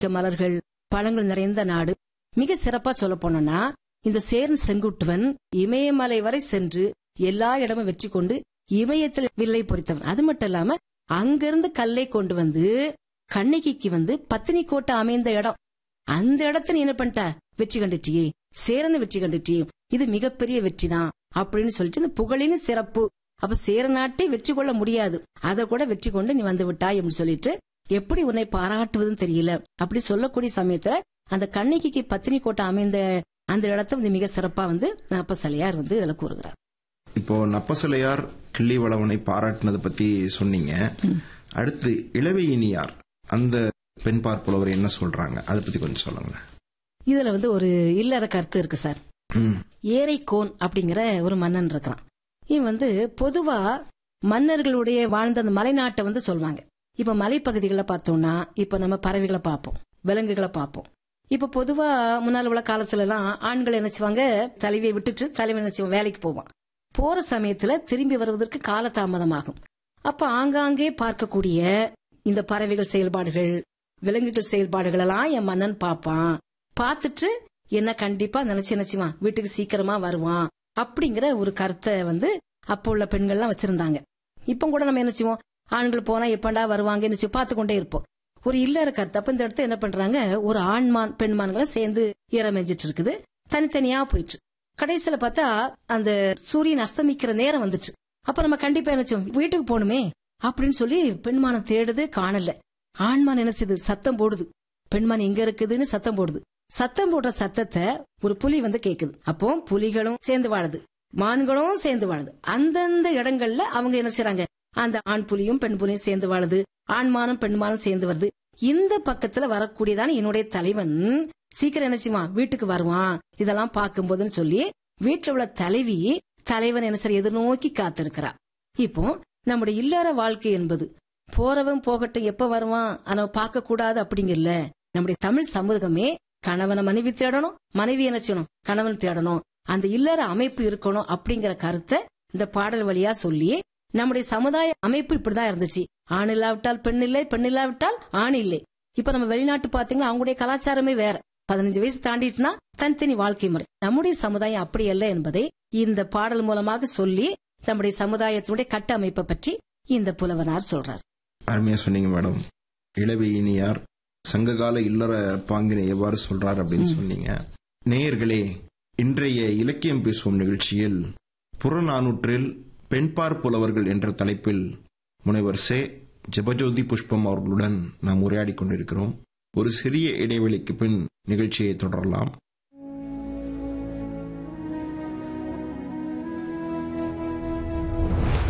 மலர்கள் பழங்கள் நிறைந்த நாடு மிக சிறப்பா சொல்ல போனோம்னா இந்த சேரன் செங்குட்டுவன் இமயமலை வரை சென்று எல்லா இடமும் வெற்றி கொண்டு இமயத்தில் வில்லை பொறித்தவன் அது மட்டும் இல்லாம அங்கிருந்து கல்லை கொண்டு வந்து கண்ணகிக்கு வந்து பத்தினி கோட்டை அமைந்த இடம் அந்த இடத்த நீ என்ன பண்ணிட்ட வெற்றி கண்டுட்டியே சேரனை வெற்றி கண்டுட்டியே இது மிகப்பெரிய வெற்றி தான் அப்படின்னு சொல்லிட்டு இந்த புகழின் சிறப்பு அப்ப சேர நாட்டை வெற்றி கொள்ள முடியாது அதை கூட வெற்றி கொண்டு நீ வந்து விட்டாய் அப்படின்னு சொல்லிட்டு எப்படி உன்னை பாராட்டுவதுன்னு தெரியல அப்படி சொல்லக்கூடிய சமயத்துல அந்த கண்ணகிக்கு பத்தினி கோட்டை அமைந்த அந்த இடத்த வந்து மிக சிறப்பா வந்து அப்ப சலையார் வந்து இதுல கூறுகிறார் இப்போ நப்பசலையார் கிள்ளிவளவனை பாராட்டினதை பத்தி சொன்னீங்க அடுத்து இளவையினியார் அந்த பெண் பார்ப்புலவர் என்ன சொல்றாங்க அதை பத்தி கொஞ்சம் சொல்லுங்களேன் இதுல வந்து ஒரு இல்லற கருத்து இருக்கு சார் ம், ஏரைக்கோன் அப்படிங்கிற ஒரு மன்னன் இருக்கிறான் இவன் வந்து பொதுவா மன்னர்களுடைய வாழ்ந்த அந்த மலைநாட்டை வந்து சொல்லுவாங்க இப்ப மலைப்பகுதிகளை பார்த்தோம்னா இப்ப நம்ம பறவைகளை பார்ப்போம் விலங்குகளை பார்ப்போம் இப்ப பொதுவா முன்னால உள்ள காலத்துல எல்லாம் ஆண்கள் நினைச்சுவாங்க தலைவியை விட்டுட்டு தலைவன் நினைச்சுவான் வேலைக்கு போவான் போற சமயத்துல திரும்பி வருவதற்கு காலதாமதமாகும் அப்ப ஆங்காங்கே பார்க்கக்கூடிய இந்த பறவைகள் செயல்பாடுகள் விலங்குகள் செயல்பாடுகள் எல்லாம் என் மன்னன் பார்ப்பான் பார்த்துட்டு என்ன கண்டிப்பா நினைச்சு நினைச்சுவான் வீட்டுக்கு சீக்கிரமா வருவான் அப்படிங்கிற ஒரு கருத்தை வந்து அப்போ உள்ள பெண்கள்லாம் வச்சிருந்தாங்க இப்ப கூட நம்ம என்ன செய்வோம் ஆண்கள் போனா எப்பண்டா வருவாங்கன்னு சொல்லி பார்த்து கொண்டே இருப்போம் ஒரு இல்லற கருத்து அப்ப இந்த இடத்த என்ன பண்றாங்க ஒரு ஆண்மான் பெண்மான்களை சேர்ந்து ஈரமெஞ்சிட்டு இருக்குது தனித்தனியா போயிட்டு கடைசியில பார்த்தா அந்த சூரியன் அஸ்தமிக்கிற நேரம் வந்துச்சு அப்ப நம்ம கண்டிப்பா என்ன செய்வோம் வீட்டுக்கு போகணுமே அப்படின்னு சொல்லி பெண்மானம் தேடுது காணல ஆண்மான் என்ன செய்யுது சத்தம் போடுது பெண்மான் எங்க இருக்குதுன்னு சத்தம் போடுது சத்தம் போடுற சத்தத்தை ஒரு புலி வந்து கேக்குது அப்போ புலிகளும் சேர்ந்து வாழுது மான்களும் சேர்ந்து வாழுது அந்தந்த இடங்கள்ல அவங்க என்ன செய்றாங்க அந்த ஆண் புலியும் பெண் புலியும் சேர்ந்து வாழுது ஆண்மானும் பெண்மானும் சேர்ந்து வருது இந்த பக்கத்துல வரக்கூடியதான என்னுடைய தலைவன் சீக்கிரம் என்ன செய்வான் வீட்டுக்கு வருவான் இதெல்லாம் பார்க்கும்போதுன்னு சொல்லி வீட்டுல உள்ள தலைவி தலைவன் என்ன சரி எதிர்நோக்கி காத்திருக்கிறா இப்போ நம்முடைய இல்லற வாழ்க்கை என்பது போறவன் போகட்டும் எப்ப வருவான் ஆனா பார்க்க கூடாது அப்படிங்கறல நம்முடைய தமிழ் சமூகமே கணவனை மனைவி தேடணும் மனைவி என்ன செய்யணும் கணவன் தேடணும் அந்த இல்லற அமைப்பு இருக்கணும் அப்படிங்கிற கருத்தை இந்த பாடல் வழியா சொல்லி நம்முடைய சமுதாய அமைப்பு இப்படிதான் இருந்துச்சு ஆண் இல்லாவிட்டால் பெண் இல்லை பெண் இல்லாவிட்டால் ஆண் இல்லை இப்ப நம்ம வெளிநாட்டு பாத்தீங்கன்னா அவங்களுடைய கலாச்சாரமே வேற பதினஞ்சு வயசு தாண்டிட்டுனா தனித்தனி வாழ்க்கை முறை நம்முடைய சமுதாயம் அப்படி அல்ல என்பதை இந்த பாடல் மூலமாக சொல்லி நம்முடைய சமுதாயத்தினுடைய கட்டமைப்பை பற்றி இந்த புலவனார் சொல்றார் அருமையா சொன்னீங்க மேடம் இளவையினியார் சங்ககால இல்லற பாங்கினை எவ்வாறு சொல்றார் அப்படின்னு சொன்னீங்க நேயர்களே இன்றைய இலக்கியம் பேசும் நிகழ்ச்சியில் புறநானூற்றில் பெண்பார் புலவர்கள் என்ற தலைப்பில் முனைவர் சே ஜெபஜோதி புஷ்பம் அவர்களுடன் நாம் உரையாடிக் கொண்டிருக்கிறோம் ஒரு சிறிய இடைவெளிக்கு பின் நிகழ்ச்சியை தொடரலாம்